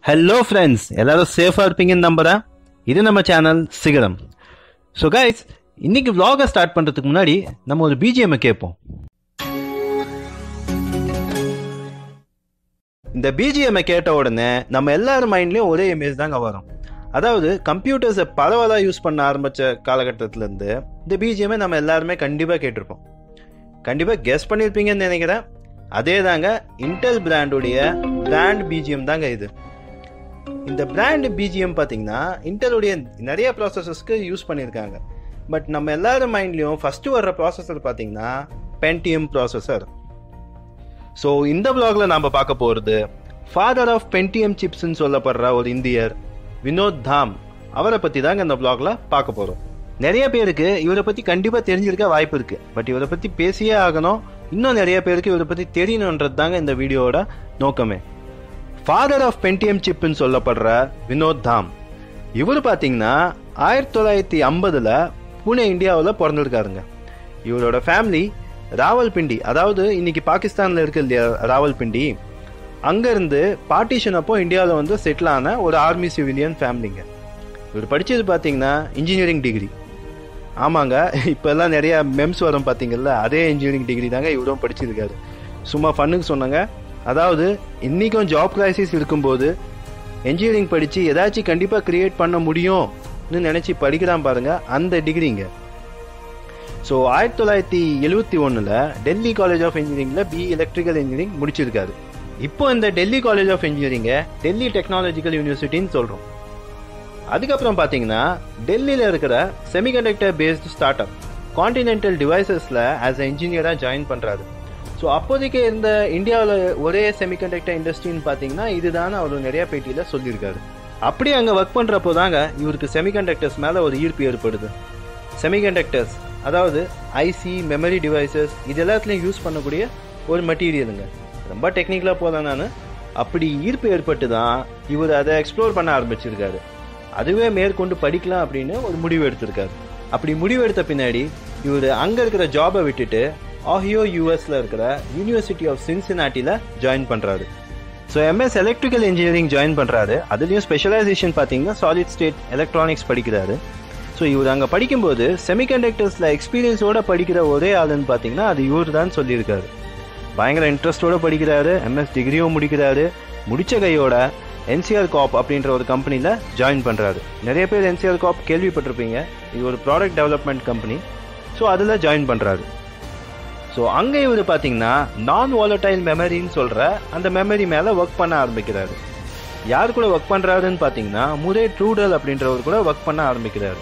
hello friends எல்லாரும் சேஃபாக இருப்பீங்கன்னு நம்புறேன் இது நம்ம சேனல் சிகரம் ஸோ கைஸ் இன்னைக்கு vlog-அ ஸ்டார்ட் பண்ணுறதுக்கு முன்னாடி நம்ம ஒரு பிஜிஎம் கேட்போம் இந்த பிஜிஎம் கேட்ட உடனே நம்ம எல்லார் மைண்ட்லயும் ஒரே இமேஜ் தாங்க வரும் அதாவது கம்ப்யூட்டர்ஸை பரவலாக யூஸ் பண்ண ஆரம்பிச்ச காலகட்டத்திலேருந்து இந்த பிஜிஎம்மை நம்ம எல்லாருமே கண்டிப்பாக கேட்டிருப்போம் கண்டிப்பாக கெஸ் பண்ணியிருப்பீங்கன்னு நினைக்கிறேன் அதே தாங்க இன்டெல் பிராண்டுடைய பிராண்ட் பிஜிஎம் தாங்க இது இந்த பிராண்ட் பிஜிஎம் பார்த்தீங்கன்னா இன்டெலுடைய நிறைய ப்ராசஸஸ்க்கு யூஸ் பண்ணியிருக்காங்க பட் நம்ம எல்லாரும் மைண்ட்லேயும் ஃபஸ்ட்டு வர்ற ப்ராசஸர் பார்த்தீங்கன்னா பென்டிஎம் ப்ராசஸர் ஸோ இந்த பிளாக்ல நாம் பார்க்க போகிறது ஃபாதர் ஆஃப் பென்டிஎம் சிப்ஸ்ன்னு சொல்லப்படுற ஒரு இந்தியர் வினோத் தாம் அவரை பற்றி தாங்க இந்த பிளாக்ல பார்க்க போகிறோம் நிறைய பேருக்கு இவரை பற்றி கண்டிப்பாக தெரிஞ்சிருக்க வாய்ப்பு இருக்கு பட் இவரை பற்றி பேசியே ஆகணும் இன்னும் நிறைய பேருக்கு இவரை பற்றி தெரியணுன்றது தாங்க இந்த வீடியோவோட நோக்கமே ஃபாதர் ஆஃப் பென்டிஎம் சிப்னு சொல்லப்படுற வினோத் தாம் இவர் பார்த்தீங்கன்னா ஆயிரத்தி தொள்ளாயிரத்தி ஐம்பதுல புனே இந்தியாவில் பிறந்திருக்காருங்க இவரோட ஃபேமிலி ராவல்பிண்டி அதாவது இன்னைக்கு பாகிஸ்தானில் இருக்கு இல்லையா ராவல்பிண்டி அங்கேருந்து பார்ட்டிஷன் அப்போ இந்தியாவில் வந்து செட்டில் ஆன ஒரு ஆர்மி சிவிலியன் ஃபேமிலிங்க இவர் படித்தது பார்த்தீங்கன்னா இன்ஜினியரிங் டிகிரி ஆமாங்க இப்போ எல்லாம் நிறைய மெம்ஸ் வரும் பார்த்தீங்கல்ல அதே இன்ஜினியரிங் டிகிரி தாங்க இவரும் படிச்சிருக்காரு சும்மா ஃபன்னுக்கு சொன்னாங்க அதாவது இன்னைக்கும் ஜாப் கிரைசிஸ் இருக்கும்போது இன்ஜினியரிங் படித்து ஏதாச்சும் கண்டிப்பாக கிரியேட் பண்ண முடியும்னு நினச்சி படிக்கிறான் பாருங்க அந்த டிகிரிங்க ஸோ ஆயிரத்தி தொள்ளாயிரத்தி எழுவத்தி ஒன்றில் டெல்லி காலேஜ் ஆஃப் இன்ஜினியரிங்கில் பி எலக்ட்ரிக்கல் இன்ஜினியரிங் முடிச்சிருக்காரு இப்போ இந்த டெல்லி காலேஜ் ஆஃப் இன்ஜினியரிங்கை டெல்லி டெக்னாலஜிக்கல் யூனிவர்சிட்டின்னு சொல்கிறோம் அதுக்கப்புறம் பார்த்தீங்கன்னா டெல்லியில் இருக்கிற semiconductor based start up continental டிவைசஸில் ஆஸ் அ இன்ஜினியராக ஜாயின் பண்ணுறாரு ஸோ அப்போதைக்கு இருந்த இந்தியாவில் ஒரே செமிகண்டக்டர் இண்டஸ்ட்ரின்னு பார்த்தீங்கன்னா இதுதான் அவர் நிறைய பேட்டியில் சொல்லியிருக்காரு அப்படி அங்கே ஒர்க் பண்ணுறப்போ தாங்க இவருக்கு செமிகண்டக்டர்ஸ் மேலே ஒரு ஈர்ப்பு ஏற்படுது செமிகண்டக்டர்ஸ் அதாவது ஐசி மெமரி டிவைசஸ் இது எல்லாத்துலேயும் யூஸ் பண்ணக்கூடிய ஒரு மெட்டீரியலுங்க ரொம்ப டெக்னிக்கலாக போகிறேன் நான் அப்படி ஈர்ப்பு ஏற்பட்டு தான் இவர் அதை எக்ஸ்ப்ளோர் பண்ண ஆரம்பிச்சிருக்காரு அதுவே மேற்கொண்டு படிக்கலாம் அப்படின்னு ஒரு முடிவு எடுத்திருக்காரு அப்படி முடிவு எடுத்த பின்னாடி இவர் அங்கே இருக்கிற ஜாபை விட்டுட்டு ஆஹியோ யூஎஸ்ல இருக்கிற யூனிவர்சிட்டி ஆஃப் சின்சினாட்டியில் ஜாயின் பண்ணுறாரு so MS electrical engineering join பண்ணுறாரு அதுலேயும் ஸ்பெஷலைசேஷன் பார்த்தீங்கன்னா சாலிட் ஸ்டேட் எலக்ட்ரானிக்ஸ் படிக்கிறாரு ஸோ இவர் அங்கே படிக்கும்போது செமிகண்டக்டர்ஸில் எக்ஸ்பீரியன்ஸோட படிக்கிற ஒரே ஆளுன்னு பார்த்தீங்கன்னா அது இவர் தான் சொல்லியிருக்காரு பயங்கர இன்ட்ரெஸ்டோட படிக்கிறாரு எம்எஸ் டிகிரியும் முடிக்கிறாரு முடிச்ச கையோட என்சிஆர் காப் அப்படின்ற ஒரு கம்பெனியில் ஜாயின் பண்ணுறாரு நிறைய பேர் என்சிஆர் காப் கேள்விப்பட்டிருப்பீங்க இது ஒரு ப்ராடக்ட் டெவலப்மெண்ட் கம்பெனி ஸோ அதில் ஜாயின் பண்ணுறாரு ஸோ அங்கே இவர் பார்த்தீங்கன்னா நான் வாலடைல் மெமரின்னு சொல்கிற அந்த மெமரி மேலே ஒர்க் பண்ண ஆரம்பிக்கிறாரு யார் கூட ஒர்க் பண்ணுறாருன்னு பார்த்தீங்கன்னா முரே ட்ரூடல் அப்படின்றவர் கூட ஒர்க் பண்ண ஆரம்பிக்கிறாரு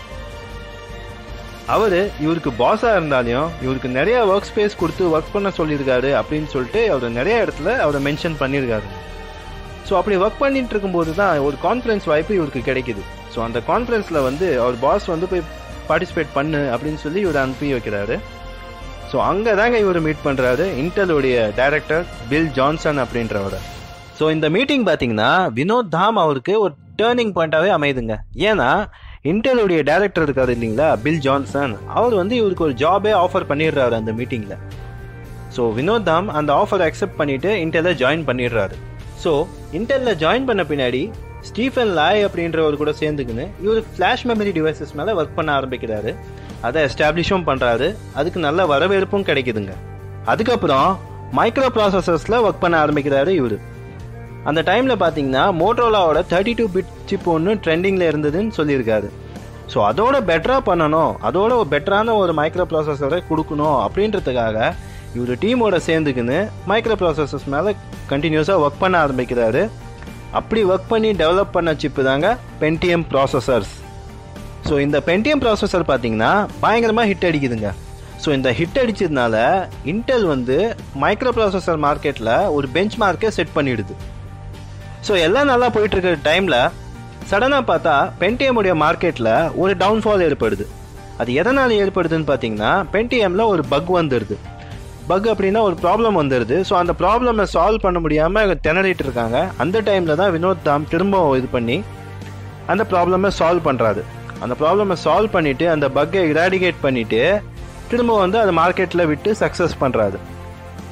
அவர் இவருக்கு பாஸாக இருந்தாலையும் இவருக்கு நிறைய ஒர்க் ஸ்பேஸ் கொடுத்து ஒர்க் பண்ண சொல்லியிருக்காரு அப்படின்னு சொல்லிட்டு அவர் நிறைய இடத்துல அவரை மென்ஷன் பண்ணியிருக்காரு ஸோ அப்படி ஒர்க் பண்ணிட்டு இருக்கும்போது தான் ஒரு கான்ஃபரன்ஸ் வாய்ப்பு இவருக்கு கிடைக்குது ஸோ அந்த கான்ஃபரன்ஸில் வந்து அவர் பாஸ் வந்து போய் பார்ட்டிசிபேட் பண்ணு அப்படின்னு சொல்லி இவர் அனுப்பி வைக்கிறாரு ஸோ அங்கே தாங்க இவர் மீட் பண்ணுறாரு இன்டெலுடைய டைரக்டர் பில் ஜான்சன் அப்படின்றவரை ஸோ இந்த மீட்டிங் பார்த்தீங்கன்னா வினோத் தாம் அவருக்கு ஒரு டேர்னிங் பாயிண்டாகவே அமையுதுங்க ஏன்னா இன்டெலுடைய டைரக்டர் இருக்காரு இல்லைங்களா பில் ஜான்சன் அவர் வந்து இவருக்கு ஒரு ஜாபே ஆஃபர் பண்ணிடுறாரு அந்த மீட்டிங்கில் ஸோ வினோத் தாம் அந்த ஆஃபர் அக்செப்ட் பண்ணிட்டு இன்டெல்ல ஜாயின் பண்ணிடுறாரு ஸோ இன்டெல்ல ஜாயின் பண்ண பின்னாடி ஸ்டீஃபன் லாய் அப்படின்றவர் கூட சேர்ந்துக்கின்னு இவர் ஃப்ளாஷ் மெமரி டிவைசஸ் மேலே ஒர்க் பண்ண ஆரம்பிக்கிறாரு அதை எஸ்டாப்ளிஷும் பண்ணுறாரு அதுக்கு நல்ல வரவேற்பும் கிடைக்குதுங்க அதுக்கப்புறம் மைக்ரோ ப்ராசஸர்ஸில் ஒர்க் பண்ண ஆரம்பிக்கிறாரு இவர் அந்த டைமில் பார்த்தீங்கன்னா மோட்ரோலாவோட தேர்ட்டி டூ பிட் சிப் ஒன்று ட்ரெண்டிங்கில் இருந்ததுன்னு சொல்லியிருக்காரு ஸோ அதோட பெட்டராக பண்ணணும் அதோட ஒரு பெட்டரான ஒரு மைக்ரோ ப்ராசஸரை கொடுக்கணும் அப்படின்றதுக்காக இவர் டீமோட சேர்ந்துக்கின்னு மைக்ரோ ப்ராசஸர்ஸ் மேலே கண்டினியூஸாக ஒர்க் பண்ண ஆரம்பிக்கிறாரு அப்படி ஒர்க் பண்ணி டெவலப் பண்ண சிப்பு தாங்க பென்டிஎம் ப்ராசஸர்ஸ் ஸோ இந்த பென்டிஎம் ப்ராசஸர் பார்த்தீங்கன்னா பயங்கரமாக ஹிட் அடிக்குதுங்க ஸோ இந்த ஹிட் அடிச்சதுனால இன்டெல் வந்து மைக்ரோ ப்ராசஸர் மார்க்கெட்டில் ஒரு பெஞ்ச் மார்க்கை செட் பண்ணிடுது ஸோ எல்லாம் நல்லா போயிட்டு இருக்கிற டைமில் சடனாக பார்த்தா பென்டிஎம்முடைய மார்க்கெட்டில் ஒரு டவுன்ஃபால் ஏற்படுது அது எதனால் ஏற்படுதுன்னு பார்த்தீங்கன்னா பென்டிஎம்மில் ஒரு பக் வந்துடுது பக் அப்படின்னா ஒரு ப்ராப்ளம் வந்துடுது ஸோ அந்த ப்ராப்ளமை சால்வ் பண்ண முடியாமல் திணறிட்டு இருக்காங்க அந்த டைமில் தான் வினோத் தாம் திரும்ப இது பண்ணி அந்த ப்ராப்ளமை சால்வ் பண்ணுறாரு அந்த ப்ராப்ளமை சால்வ் பண்ணிவிட்டு அந்த பக்கை இராடிகேட் பண்ணிவிட்டு திரும்ப வந்து அதை மார்க்கெட்டில் விட்டு சக்ஸஸ் பண்ணுறாரு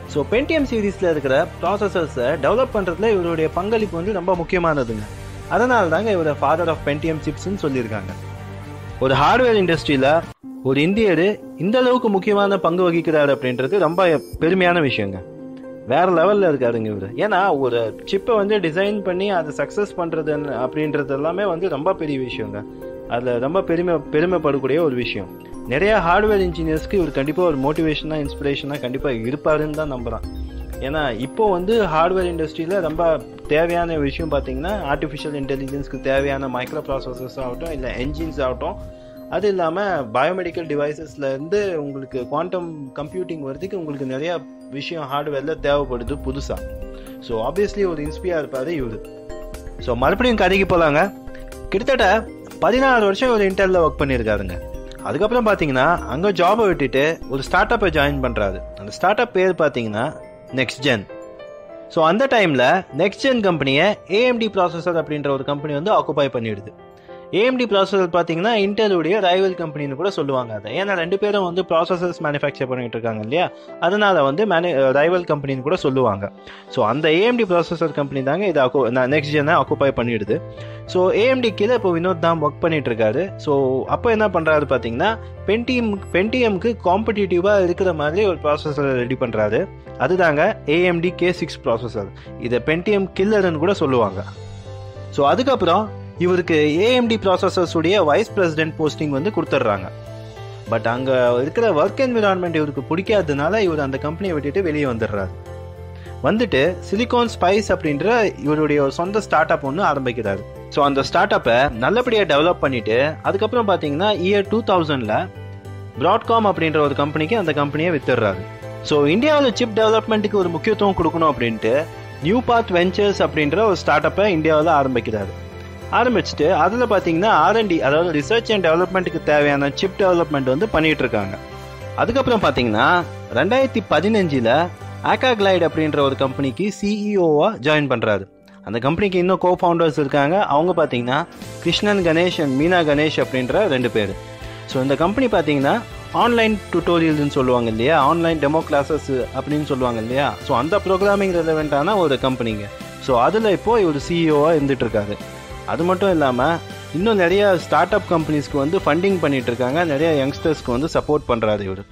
ஸோ பென்டிஎம் சீரீஸில் இருக்கிற ப்ராசஸர்ஸை டெவலப் பண்ணுறதுல இவருடைய பங்களிப்பு வந்து ரொம்ப முக்கியமானதுங்க அதனால தாங்க இவரை ஃபாதர் ஆஃப் பென்டிஎம் சிப்ஸ்ன்னு சொல்லியிருக்காங்க ஒரு ஹார்ட்வேர் இண்டஸ்ட்ரியில் ஒரு இந்தியர் இந்த அளவுக்கு முக்கியமான பங்கு வகிக்கிறாரு அப்படின்றது ரொம்ப பெருமையான விஷயங்க வேற லெவலில் இருக்காருங்க இவர் ஏன்னா ஒரு சிப்பை வந்து டிசைன் பண்ணி அதை சக்ஸஸ் பண்ணுறது அப்படின்றது எல்லாமே வந்து ரொம்ப பெரிய விஷயங்க அதில் ரொம்ப பெருமை பெருமைப்படக்கூடிய ஒரு விஷயம் நிறைய ஹார்ட்வேர் இன்ஜினியர்ஸ்க்கு இவர் கண்டிப்பாக ஒரு மோட்டிவேஷனாக இன்ஸ்பிரேஷனாக கண்டிப்பாக இருப்பாருன்னு தான் நம்புகிறான் ஏன்னா இப்போ வந்து ஹார்ட்வேர் இண்டஸ்ட்ரியில் ரொம்ப தேவையான விஷயம் பார்த்தீங்கன்னா ஆர்டிஃபிஷியல் இன்டெலிஜென்ஸ்க்கு தேவையான மைக்ரோ ப்ராசஸர்ஸ் ஆகட்டும் இல்லை என்ஜின்ஸ் ஆகட்டும் அது இல்லாமல் பயோமெடிக்கல் டிவைசஸ்லேருந்து உங்களுக்கு குவாண்டம் கம்ப்யூட்டிங் வரதுக்கு உங்களுக்கு நிறையா விஷயம் ஹார்ட்வேரில் தேவைப்படுது புதுசாக ஸோ ஆப்வியஸ்லி ஒரு இன்ஸ்பியாக இருப்பார் இவர் ஸோ மறுபடியும் கதைக்கு போகலாங்க கிட்டத்தட்ட பதினாறு வருஷம் ஒரு இன்டர்ல ஒர்க் பண்ணியிருக்காருங்க அதுக்கப்புறம் பார்த்தீங்கன்னா அங்கே ஜாபை விட்டுட்டு ஒரு ஸ்டார்ட் அப்பை ஜாயின் பண்ணுறாரு அந்த ஸ்டார்ட் அப் பேர் பார்த்தீங்கன்னா நெக்ஸ்ட் ஜென் ஸோ அந்த டைமில் நெக்ஸ்ட் ஜென் கம்பெனியை ஏஎம்டி ப்ராசஸர் அப்படின்ற ஒரு கம்பெனி வந்து ஆக்குபை பண்ணிடுது ஏஎம்டி ப்ராசஸர் பார்த்தீங்கன்னா இன்டெலுடைய ரைவல் கம்பெனின்னு கூட சொல்லுவாங்க அதை ஏன்னா ரெண்டு பேரும் வந்து ப்ராசஸர்ஸ் மேனுஃபேக்சர் பண்ணிட்டு இருக்காங்க இல்லையா அதனால வந்து மேனு ரைவல் கம்பெனின்னு கூட சொல்லுவாங்க ஸோ அந்த ஏஎம்டி ப்ராசஸர் கம்பெனி தாங்க இதை அக்கு நெக்ஸ்ட் ஜெனை ஆக்குபை பண்ணிடுது ஸோ ஏஎம்டி கீழே இப்போ வினோத் தான் ஒர்க் பண்ணிட்டு இருக்காரு ஸோ அப்போ என்ன பண்ணுறாரு பார்த்தீங்கன்னா பென்டிஎம் பென்டிஎம்க்கு காம்படிட்டிவாக இருக்கிற மாதிரி ஒரு ப்ராசஸர் ரெடி பண்ணுறாரு அதுதாங்க ஏஎம்டி கே சிக்ஸ் ப்ராசஸர் இதை பென்டிஎம் கில்லர்னு கூட சொல்லுவாங்க ஸோ அதுக்கப்புறம் இவருக்கு ஏஎம்டி ப்ராசஸர்ஸ் உடைய வைஸ் பிரசிடென்ட் போஸ்டிங் வந்து கொடுத்துட்றாங்க பட் அங்கே இருக்கிற ஒர்க் என்விரான்மெண்ட் இவருக்கு பிடிக்காததுனால இவர் அந்த கம்பெனியை விட்டுட்டு வெளியே வந்துடுறாரு வந்துட்டு சிலிகான் ஸ்பைஸ் அப்படின்ற இவருடைய ஒரு சொந்த ஸ்டார்ட் அப் ஒன்று ஆரம்பிக்கிறாரு ஸோ அந்த ஸ்டார்ட் அப்பை நல்லபடியாக டெவலப் பண்ணிட்டு அதுக்கப்புறம் பார்த்தீங்கன்னா இயர் டூ தௌசண்டில் ப்ராட்காம் அப்படின்ற ஒரு கம்பெனிக்கு அந்த கம்பெனியை வித்துடுறாரு ஸோ இந்தியாவில் சிப் டெவலப்மெண்ட்டுக்கு ஒரு முக்கியத்துவம் கொடுக்கணும் அப்படின்ட்டு நியூ பாத் வெஞ்சர்ஸ் அப்படின்ற ஒரு ஸ்டார்ட் அப்பை இந்தியாவில் ஆரம்பிக்கிறாரு ஆரம்பிச்சுட்டு அதில் பார்த்தீங்கன்னா ஆர்என்டி அதாவது ரிசர்ச் அண்ட் டெவலப்மெண்ட்டுக்கு தேவையான சிப் டெவலப்மெண்ட் வந்து பண்ணிட்டு இருக்காங்க அதுக்கப்புறம் பார்த்தீங்கன்னா ரெண்டாயிரத்தி பதினஞ்சில் ஆக்காக்ளைட் அப்படின்ற ஒரு கம்பெனிக்கு சிஇஓவாக ஜாயின் பண்ணுறாரு அந்த கம்பெனிக்கு இன்னும் கோ ஃபவுண்டர்ஸ் இருக்காங்க அவங்க பார்த்தீங்கன்னா கிருஷ்ணன் கணேஷ் அண்ட் மீனா கணேஷ் அப்படின்ற ரெண்டு பேர் ஸோ இந்த கம்பெனி பார்த்தீங்கன்னா ஆன்லைன் டுட்டோரியல்னு சொல்லுவாங்க இல்லையா ஆன்லைன் டெமோ கிளாஸஸ் அப்படின்னு சொல்லுவாங்க இல்லையா ஸோ அந்த ப்ரோக்ராமிங் ரெலவெண்ட்டான ஒரு கம்பெனிங்க ஸோ அதில் இப்போ இவர் சிஇஓவாக இருந்துட்டு இருக்காரு அது மட்டும் இல்லாமல் இன்னும் நிறைய ஸ்டார்ட் அப் கம்பெனிஸ்க்கு வந்து ஃபண்டிங் பண்ணிட்டு இருக்காங்க நிறைய யங்ஸ்டர்ஸ்க்கு வந்து சப்போர்ட் பண்ணுறாரு இவர்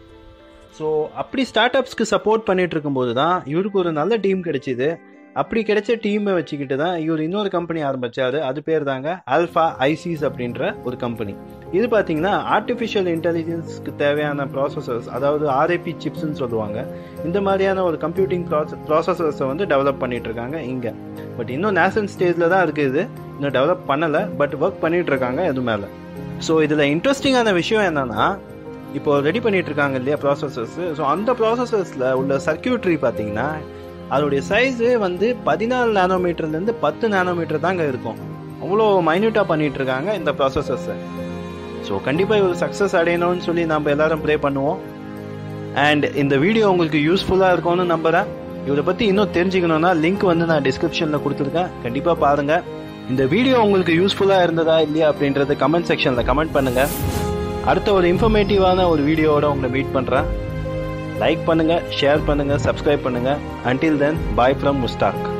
ஸோ அப்படி ஸ்டார்ட் அப்ஸ்க்கு சப்போர்ட் பண்ணிட்டு இருக்கும்போது தான் இவருக்கு ஒரு நல்ல டீம் கிடைச்சிது அப்படி கிடைச்ச டீமை வச்சுக்கிட்டு தான் இவர் இன்னொரு கம்பெனி ஆரம்பிச்சாரு அது பேர் தாங்க ஆல்ஃபா ஐசிஸ் அப்படின்ற ஒரு கம்பெனி இது பார்த்தீங்கன்னா ஆர்டிஃபிஷியல் இன்டெலிஜென்ஸ்க்கு தேவையான ப்ராசஸர்ஸ் அதாவது ஆர்ஐபி சிப்ஸ்ன்னு சொல்லுவாங்க இந்த மாதிரியான ஒரு கம்ப்யூட்டிங் ப்ராசஸர்ஸை வந்து டெவலப் பண்ணிட்டு இருக்காங்க இங்கே பட் இன்னும் நேஷனல் ஸ்டேஜில் தான் இருக்குது இன்னும் டெவலப் பண்ணலை பட் ஒர்க் பண்ணிட்டு இருக்காங்க இது மேலே ஸோ இதில் இன்ட்ரெஸ்டிங்கான விஷயம் என்னன்னா இப்போ ரெடி பண்ணிட்டு இருக்காங்க இல்லையா ப்ராசஸர்ஸ் ஸோ அந்த ப்ராசஸர்ஸில் உள்ள சர்க்கியூட்ரி பார்த்தீங்கன்னா அதோடைய சைஸு வந்து பதினாலு நானோமீட்டர்லேருந்து பத்து நானோமீட்டர் தாங்க இருக்கும் அவ்வளோ மைன்யூட்டாக பண்ணிட்டு இருக்காங்க இந்த ப்ராசஸர்ஸை ஸோ கண்டிப்பாக இவர் சக்ஸஸ் அடையணும்னு சொல்லி நம்ம எல்லாரும் ப்ரே பண்ணுவோம் அண்ட் இந்த வீடியோ உங்களுக்கு யூஸ்ஃபுல்லாக இருக்கும்னு நம்புகிறேன் இவரை பற்றி இன்னும் தெரிஞ்சுக்கணும்னா லிங்க் வந்து நான் டிஸ்கிரிப்ஷனில் கொடுத்துருக்கேன் கண்டிப்பாக பாருங்கள் இந்த வீடியோ உங்களுக்கு யூஸ்ஃபுல்லாக இருந்ததா இல்லையா அப்படின்றத கமெண்ட் செக்ஷனில் கமெண்ட் பண்ணுங்கள் அடுத்த ஒரு இன்ஃபர்மேட்டிவான ஒரு வீடியோவோட உங்களை மீட் பண்ணுறேன் லைக் பண்ணுங்கள் ஷேர் பண்ணுங்கள் சப்ஸ்கிரைப் பண்ணுங்கள் until then bye from Mushtaq